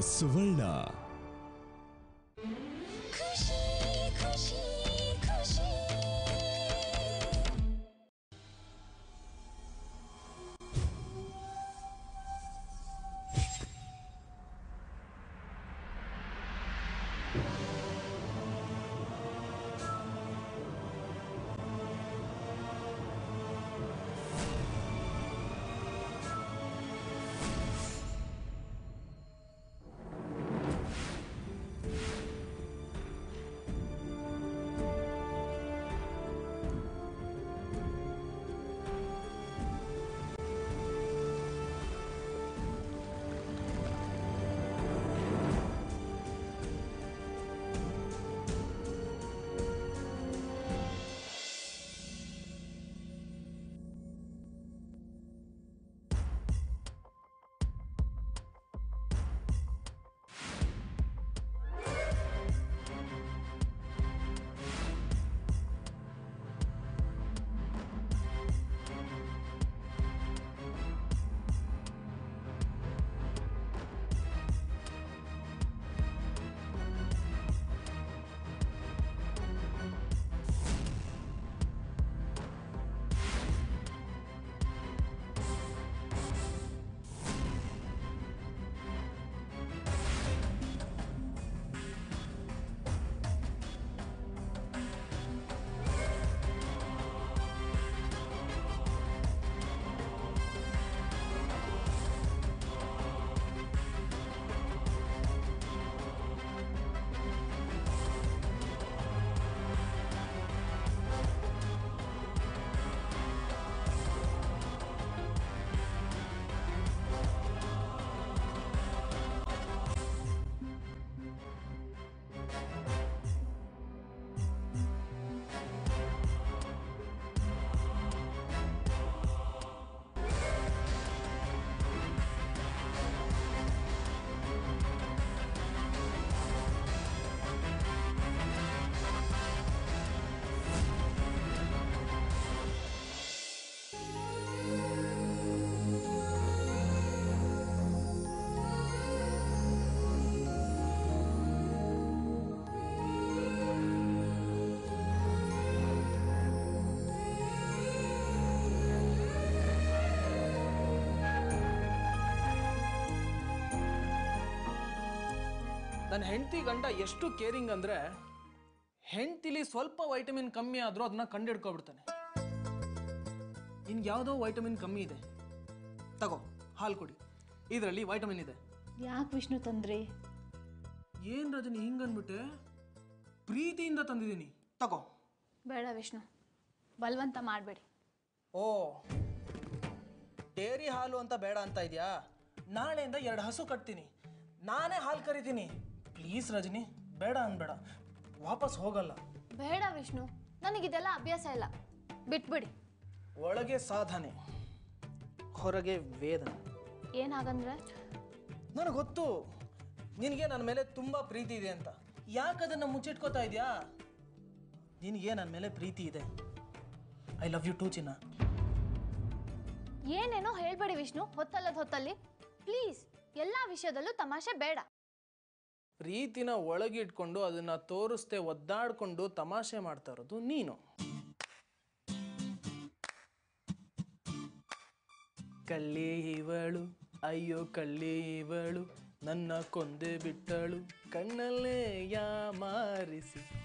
ಸುವರ್ಣ ಖುಷಿ ಖುಷಿ ಖುಷಿ ನನ್ನ ಹೆಂಡತಿ ಗಂಡ ಎಷ್ಟು ಕೇರಿಂಗ್ ಅಂದರೆ ಹೆಂಡ್ತಿಲಿ ಸ್ವಲ್ಪ ವೈಟಮಿನ್ ಕಮ್ಮಿ ಆದರೂ ಅದನ್ನ ಕಂಡಿಡ್ಕೊಬಿಡ್ತಾನೆ ನಿನ್ಗೆ ಯಾವುದೋ ವೈಟಮಿನ್ ಕಮ್ಮಿ ಇದೆ ತಗೋ ಹಾಲು ಕುಡಿ ಇದರಲ್ಲಿ ವೈಟಮಿನ್ ಇದೆ ಯಾಕೆ ವಿಷ್ಣು ತಂದ್ರಿ ಏನು ರಜನಿ ಹಿಂಗನ್ಬಿಟ್ಟೆ ಪ್ರೀತಿಯಿಂದ ತಂದಿದ್ದೀನಿ ತಗೋ ಬೇಡ ವಿಷ್ಣು ಬಲವಂತ ಮಾಡಬೇಡಿ ಓ ಡೇರಿ ಹಾಲು ಅಂತ ಬೇಡ ಅಂತ ಇದೆಯಾ ನಾಳೆಯಿಂದ ಎರಡು ಹಸು ಕಟ್ತೀನಿ ನಾನೇ ಹಾಲು ಕರಿತೀನಿ ಪ್ಲೀಸ್ ರಜನಿ ಬೇಡ ಅನ್ಬೇಡ ವಾಪಸ್ ಹೋಗಲ್ಲ ಬೇಡ ವಿಷ್ಣು ನನಗಿದೆಲ್ಲ ಅಭ್ಯಾಸ ಇಲ್ಲ ಬಿಟ್ಬಿಡಿ ಒಳಗೆ ಸಾಧನೆ ಹೊರಗೆ ವೇದನೆ ಏನಾಗಂದ್ರೆ ನನಗೆ ಗೊತ್ತು ನಿನಗೆ ನನ್ನ ಮೇಲೆ ತುಂಬ ಪ್ರೀತಿ ಇದೆ ಅಂತ ಯಾಕೆ ಅದನ್ನು ಮುಚ್ಚಿಟ್ಕೋತಾ ಇದೆಯಾ ನಿನಗೆ ನನ್ನ ಮೇಲೆ ಪ್ರೀತಿ ಇದೆ ಐ ಲವ್ ಯು ಟೂ ಚಿನ್ನ ಏನೇನೋ ಹೇಳ್ಬೇಡಿ ವಿಷ್ಣು ಹೊತ್ತಲ್ಲದ ಹೊತ್ತಲ್ಲಿ ಪ್ಲೀಸ್ ಎಲ್ಲ ವಿಷಯದಲ್ಲೂ ತಮಾಷೆ ಬೇಡ ಪ್ರೀತಿನ ಒಳಗಿಟ್ಕೊಂಡು ಅದನ್ನ ತೋರಿಸ್ದೆ ಒದ್ದಾಡ್ಕೊಂಡು ತಮಾಷೆ ಮಾಡ್ತಾ ಇರೋದು ನೀನು ಕಳ್ಳಿ ಇವಳು ಅಯ್ಯೋ ಕಳ್ಳಿ ಇವಳು ನನ್ನ ಕೊಂದೆ ಬಿಟ್ಟಳು ಕಣ್ಣಲ್ಲೇ ಯಾ ಮಾರಿಸಿ